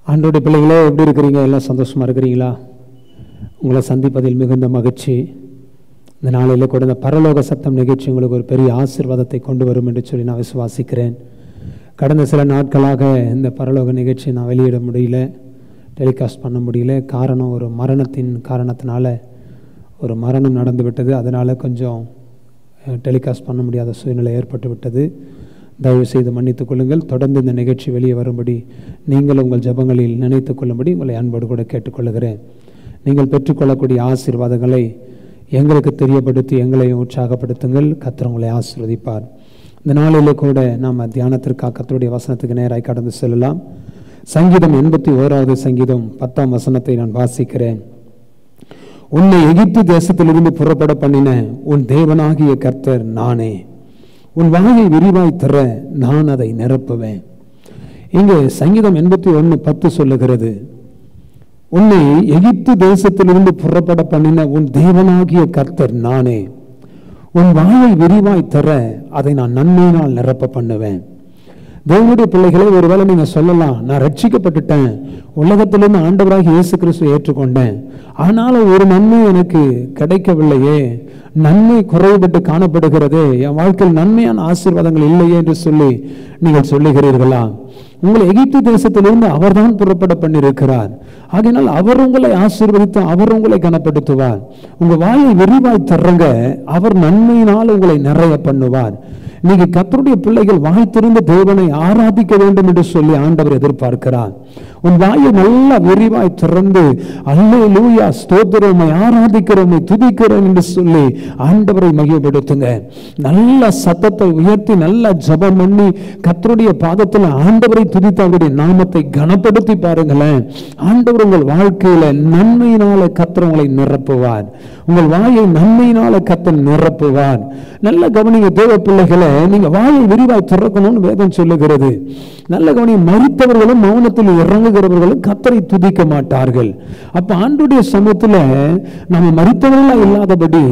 ஆண்டோட பிள்ளைகளே எப்படி இருக்கிறீங்க எல்லாம் சந்தோஷமா இருக்கிறீங்களா உங்களை சந்திப்பதில் மிகுந்த மகிழ்ச்சி இந்த நாளில் கூட இந்த பரலோக சத்தம் நிகழ்ச்சி உங்களுக்கு ஒரு பெரிய ஆசீர்வாதத்தை கொண்டு வரும் என்று சொல்லி நான் விசுவாசிக்கிறேன் கடந்த சில நாட்களாக இந்த பரலோக நிகழ்ச்சியை நான் வெளியிட முடியல டெலிகாஸ்ட் பண்ண முடியல காரணம் ஒரு மரணத்தின் காரணத்தினால ஒரு மரணம் நடந்து விட்டது அதனால் கொஞ்சம் டெலிகாஸ்ட் பண்ண முடியாத சூழ்நிலை ஏற்பட்டு விட்டது தயவு செய்து மன்னித்துக் கொள்ளுங்கள் தொடர்ந்து இந்த நிகழ்ச்சி வெளியே வரும்படி நீங்கள் உங்கள் ஜெபங்களில் நினைத்துக் கொள்ளும்படி உங்களை அன்போடு கூட கேட்டுக்கொள்கிறேன் நீங்கள் பெற்றுக்கொள்ளக்கூடிய ஆசீர்வாதங்களை எங்களுக்கு தெரியப்படுத்தி எங்களையும் உற்சாகப்படுத்துங்கள் கர்த்தர் உங்களை ஆசீர்வதிப்பார் இந்த நாளிலே கூட நாம் தியானத்திற்காக கர்த்தருடைய வசனத்துக்கு நேராய் கடந்து செல்லலாம் சங்கீதம் எண்பத்தி ஓராவது சங்கீதம் பத்தாம் வசனத்தை நான் வாசிக்கிறேன் உன்னை எகிப்து தேசத்திலிருந்து புறப்பட பண்ணின உன் தேவனாகிய கர்த்தர் நானே உன் வாயை விரிவாய் தர நான் அதை நிரப்புவேன் இங்கே சங்கீதம் எண்பத்தி ஒன்று பத்து சொல்லுகிறது உன்னை எகிப்து தேசத்திலிருந்து புறப்பட பண்ணின உன் தேவனாகிய கர்த்தர் நானே உன் வாயை விரிவாய் தர அதை நான் நன்மையினால் நிரப்ப பண்ணுவேன் தேவனுடைய பிள்ளைகளை ஒருவேளை நீங்க சொல்லலாம் நான் ரட்சிக்கப்பட்டுட்டேன் உலகத்திலிருந்து ஆண்டவராக இயேசு கிறிஸ்துவை ஏற்றுக்கொண்டேன் ஆனாலும் ஒரு நன்மை எனக்கு கிடைக்கவில்லையே நன்மை குறைபட்டு காணப்படுகிறதே என் வாழ்க்கையில் நன்மையான ஆசீர்வாதங்கள் இல்லையே என்று சொல்லி நீங்கள் சொல்லுகிறீர்களா உங்களை எகிப்து தேசத்திலிருந்து அவர்தான் புறப்பட பண்ணியிருக்கிறார் ஆகையினால் அவர் உங்களை ஆசீர்வதித்து அவர் உங்களை கனப்படுத்துவார் உங்க வாயை விரிவாய் தர்றங்க அவர் நன்மையினால் உங்களை நிறைய பண்ணுவார் நீங்க கத்தருடைய பிள்ளைகள் வாய் திறந்து தேவனை ஆராதிக்க வேண்டும் என்று சொல்லி ஆண்டவர் எதிர்பார்க்கிறார் உன் வாயை நல்லா விரிவாய் திறந்து அல்லே லூயா ஸ்தோத்திரமை ஆராதிக்கிறோமை துதிக்கிறோம் என்று சொல்லி ஆண்டவரை மகிழ்படுத்துங்க நல்ல சத்தத்தை உயர்த்தி நல்ல ஜபம் பண்ணி கத்தருடைய பாதத்தில் ஆண்டவரை துதித்து அவருடைய நாமத்தை கனப்படுத்தி பாருங்களேன் ஆண்டவர் உங்கள் வாழ்க்கையில நன்மையினால கத்தர் உங்களை நிரப்புவார் உங்கள் வாயை நன்மையினால கத்தர் நிரப்புவார் நல்ல கவனிங்க தேவ பிள்ளைகளை நீங்க வாயை விரிவாய் திறக்கணும்னு வேதம் சொல்லுகிறது நல்ல கவனி மறித்தவர்களும் மௌனத்தில் இறங்குகிறவர்களும் கத்தரை துதிக்க மாட்டார்கள் அப்ப ஆண்டுடைய சமூகத்துல நம்ம மறித்தவர்களா இல்லாதபடி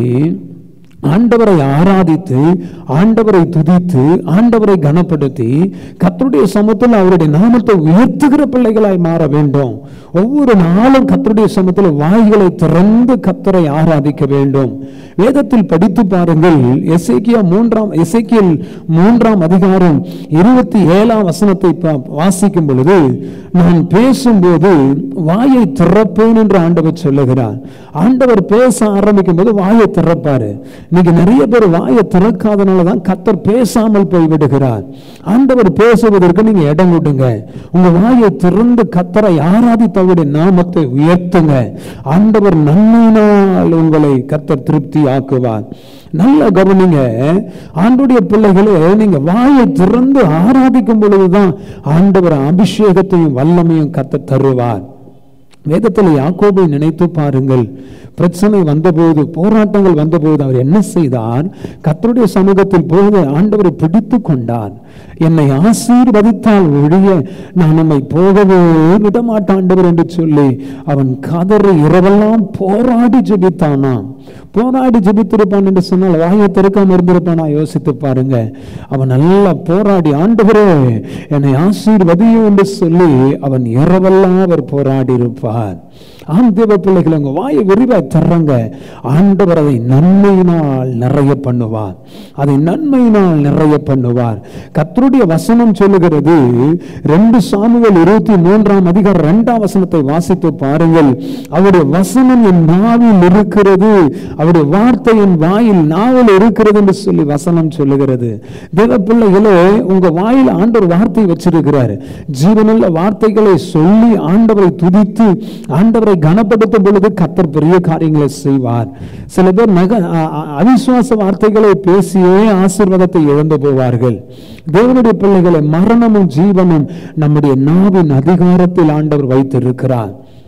ஆண்டவரை ஆராதித்து ஆண்டவரை துதித்து ஆண்டவரை கனப்படுத்தி கத்தருடைய சமூகத்தில் அவருடைய நாமத்தை உயர்த்துகிற பிள்ளைகளாய் மாற வேண்டும் ஒவ்வொரு நாளும் கத்தருடைய சமூகத்தில் வாய்களை திறந்து கத்தரை ஆராதிக்க வேண்டும் வேதத்தில் படித்து பாருங்கள் எசேக்கியா மூன்றாம் எசேக்கியல் மூன்றாம் அதிகாரம் இருபத்தி ஏழாம் வசனத்தை வாசிக்கும் பொழுது நான் பேசும்போது வாயை திறப்பேன் என்று ஆண்டவர் சொல்லுகிறார் ஆண்டவர் பேச ஆரம்பிக்கும் போது வாயை திறப்பாரு இன்னைக்கு நிறைய பேர் வாயை திறக்காதனால தான் கத்தர் பேசாமல் போய் விடுகிறார் ஆண்டவர் பேசுவதற்கு நீங்க இடம் கொடுங்க உங்க வாயை திறந்து கத்தரை ஆராதித்தவருடைய நாமத்தை உயர்த்துங்க ஆண்டவர் நன்மையினால் உங்களை கத்தர் திருப்தி ஆக்குவார் நல்ல கவனிங்க ஆண்டுடைய பிள்ளைகளே நீங்க வாயை திறந்து ஆராதிக்கும் பொழுதுதான் ஆண்டவர் அபிஷேகத்தையும் வல்லமையும் கத்த தருவார் வேதத்தில் யாக்கோபை நினைத்து பாருங்கள் பிரச்சனை வந்தபோது போராட்டங்கள் வந்தபோது அவர் என்ன செய்தார் கத்தருடைய சமூகத்தில் போது ஆண்டவரை பிடித்து கொண்டார் என்னை ஆசீர்வதித்தால் ஒழிய நான் நம்மை போகவே விடமாட்டாண்டவர் என்று சொல்லி அவன் கதறு இரவெல்லாம் போராடி ஜெபித்தானாம் போராடி ஜெபித்திருப்பான் என்று சொன்னால் வாயை திறக்காம இருந்திருப்பானா யோசித்து பாருங்க அவன் நல்லா போராடி ஆண்டவரே என்னை ஆசீர்வதியும் என்று சொல்லி அவன் இரவெல்லாம் அவர் போராடி இருப்பார் ஆம் தேவ பிள்ளைகள் உங்க வாயை விரிவாய் தர்றங்க ஆண்டவர் அதை நன்மையினால் நிறைய பண்ணுவார் அதை நன்மையினால் நிறைய பண்ணுவார் கத்தருடைய வசனம் சொல்லுகிறது ரெண்டு சாமுகள் இருபத்தி மூன்றாம் அதிகாரம் இரண்டாம் வசனத்தை வாசித்து பாருங்கள் அவருடைய வசனம் என் நாவில் இருக்கிறது அவருடைய வார்த்தை என் வாயில் நாவில் இருக்கிறது என்று சொல்லி வசனம் சொல்லுகிறது தேவ பிள்ளைகளே உங்க வாயில் ஆண்டவர் வார்த்தை வச்சிருக்கிறார் ஜீவனுள்ள வார்த்தைகளை சொல்லி ஆண்டவரை துதித்து ஆண்டவரை கனப்படுத்தும் பொழுது கத்தர் பெரிய காரியங்களை செய்வார் சில பேர் நக அவிசுவாச வார்த்தைகளை பேசியே ஆசீர்வாதத்தை இழந்து போவார்கள் தேவனுடைய பிள்ளைகளை மரணமும் ஜீவனும் நம்முடைய நாவின் அதிகாரத்தில் ஆண்டவர் வைத்திருக்கிறார்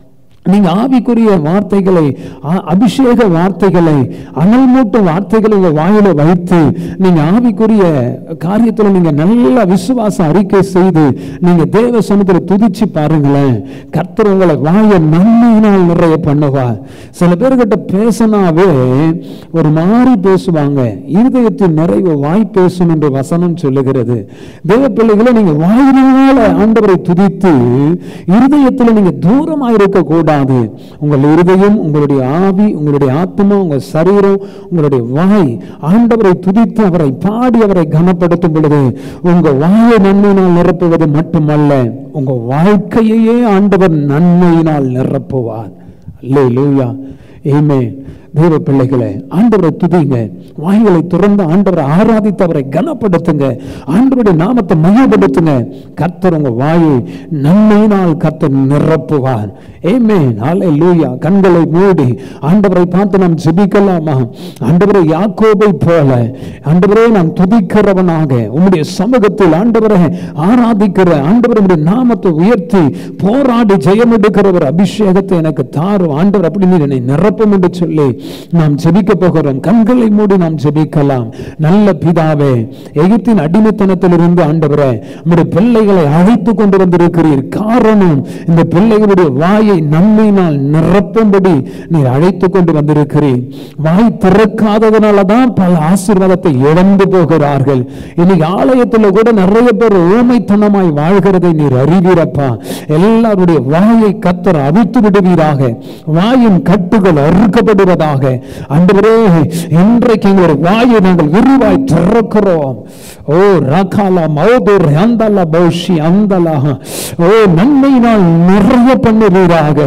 நீங்க ஆவிக்குரிய வார்த்தைகளை அ- அபிஷேக வார்த்தைகளை அனல் மூட்டும் வார்த்தைகளை உங்க வாயில வைத்து நீங்க ஆவிக்குரிய காரியத்துல நீங்க நல்ல விசுவாச அறிக்கை செய்து நீங்க தேவ சமூகத்துல துதிச்சு பாருங்களேன் கர்த்தர் உங்களை வாய நன்மையினால் நிறைய பண்ணுவார் சில பேர்கிட்ட பேசினாவே ஒரு மாதிரி பேசுவாங்க இருதயத்தின் நிறைவு வாய் பேசும் என்று வசனம் சொல்லுகிறது தேவ பிள்ளைகளை நீங்க வாயினால ஆண்டவரை துதித்து இருதயத்துல நீங்க தூரமா இருக்க கூடாது உங்கள் இருதயம் உங்களுடைய ஆவி உங்களுடைய ஆத்மா உங்க சரீரம் உங்களுடைய வாய் ஆண்டவரை துதித்து அவரை பாடி அவரை கனப்படுத்தும் பொழுது உங்க வாயை நன்மையினால் நிரப்புவது மட்டுமல்ல உங்க வாழ்க்கையையே ஆண்டவர் நன்மையினால் நிரப்புவார் அல்லேலூயா ஏமே தேவ பிள்ளைகளே ஆண்டவரை துதிங்க வாய்களை திறந்து ஆண்டவரை ஆராதித்து அவரை கனப்படுத்துங்க ஆண்டவருடைய நாமத்தை மையப்படுத்துங்க கர்த்தர் உங்க வாயை நன்மையினால் கர்த்தர் நிரப்புவார் ஏமே நாளை லூயா கண்களை மூடி ஆண்டவரை பார்த்து நாம் ஜெபிக்கலாமா ஆண்டவரை யாக்கோபை போல ஆண்டவரே நான் துதிக்கிறவனாக உம்முடைய சமூகத்தில் ஆண்டவரை ஆராதிக்கிற ஆண்டவர் உம்முடைய நாமத்தை உயர்த்தி போராடி ஜெயம் எடுக்கிற ஒரு அபிஷேகத்தை எனக்கு தாரும் ஆண்டவர் அப்படி நீர் என்னை நிரப்பும் என்று சொல்லி நாம் ஜெபிக்க போகிறோம் கண்களை மூடி நாம் ஜெபிக்கலாம் நல்ல பிதாவே எகிப்தின் அடிமைத்தனத்திலிருந்து ஆண்டவரே உம்முடைய பிள்ளைகளை அழைத்து கொண்டு வந்திருக்கிறீர் காரணம் இந்த பிள்ளைகளுடைய வாயை நன்மையினால் நிரப்பும்படி நீர் அழைத்து கொண்டு வந்திருக்கிறீர் வாய் திறக்காததுனால தான் பல ஆசீர்வாதத்தை இழந்து போகிறார்கள் இன்னைக்கு ஆலயத்துல கூட நிறைய பேர் ஊமைத்தனமாய் வாழ்கிறதை நீர் அறிவீரப்பா எல்லாருடைய வாயை கத்தர் அவித்து விடுவீராக வாயின் கட்டுகள் அறுக்கப்படுவதாக ஆண்டவரே இன்றைக்கு எங்களுடைய வாயை நாங்கள் விரிவாய் திறக்கிறோம் ஓ ரகாலா மௌதூர் அந்தலா பௌஷி அந்தலா ஓ நன்மையினால் நிறைய பண்ணுவீராக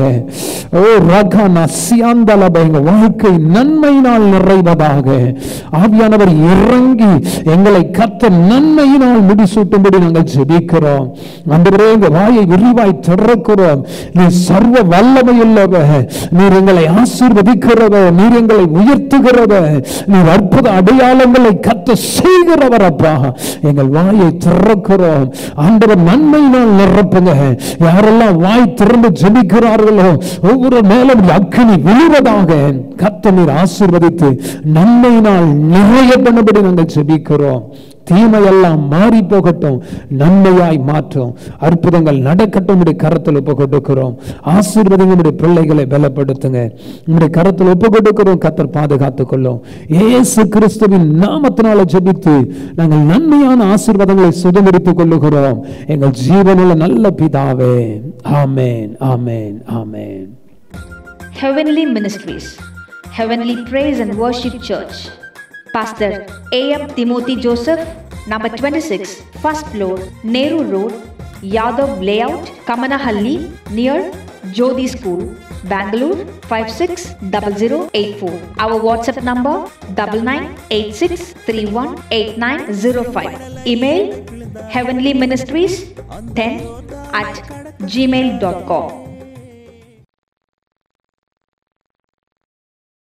ஓ ரகா நசியாந்தலா எங்க வாழ்க்கை நன்மையினால் நிறைவதாக ஆவியானவர் இறங்கி எங்களை கத்த நன்மையினால் முடிசூட்டும்படி நாங்கள் ஜெபிக்கிறோம் ஆண்டவரே எங்க வாயை விரிவாய் திறக்கிறோம் நீ சர்வ வல்லமையுள்ளவ நீர் எங்களை ஆசீர்வதிக்கிறவர் நீர் எங்களை உயர்த்துகிறவர் நீர் அற்புத அடையாளங்களை கத்த செய்கிறவர் அப்பா எங்கள் வாயை திறக்கிறோம் ஆண்டவர் நன்மையினால் நிரப்புங்க யாரெல்லாம் வாய் திறந்து ஜெபிக்கிறார்களோ ஒவ்வொரு மேலும் அக்கினி விழுவதாக கத்த நீர் ஆசீர்வதித்து நன்மையினால் நிறைய பண்ணபடி நாங்கள் ஜெபிக்கிறோம் தீமையெல்லாம் மாறி போகட்டும் நன்மையாய் மாற்றும் அற்புதங்கள் நடக்கட்டும் உடைய கரத்தில் ஒப்பு கொடுக்கிறோம் ஆசீர்வதிங்க உடைய பிள்ளைகளை பலப்படுத்துங்க உடைய கரத்தில் ஒப்பு கொடுக்கிறோம் கத்தர் பாதுகாத்துக் கொள்ளும் ஏசு கிறிஸ்துவின் நாமத்தினால ஜெபித்து நாங்கள் நன்மையான ஆசீர்வாதங்களை சுதந்திரித்துக் கொள்ளுகிறோம் எங்கள் ஜீவனுள்ள நல்ல பிதாவே ஆமேன் ஆமேன் ஆமேன் Heavenly Ministries, Heavenly Praise and Worship Church. Pastor A.M. Timothy Joseph, number 26, first floor, Nehru Road, Yadav Layout, Kamanahalli, near Jodi School, Bangalore 560084. Our WhatsApp number 9986318905. Email heavenlyministries10 at gmail.com.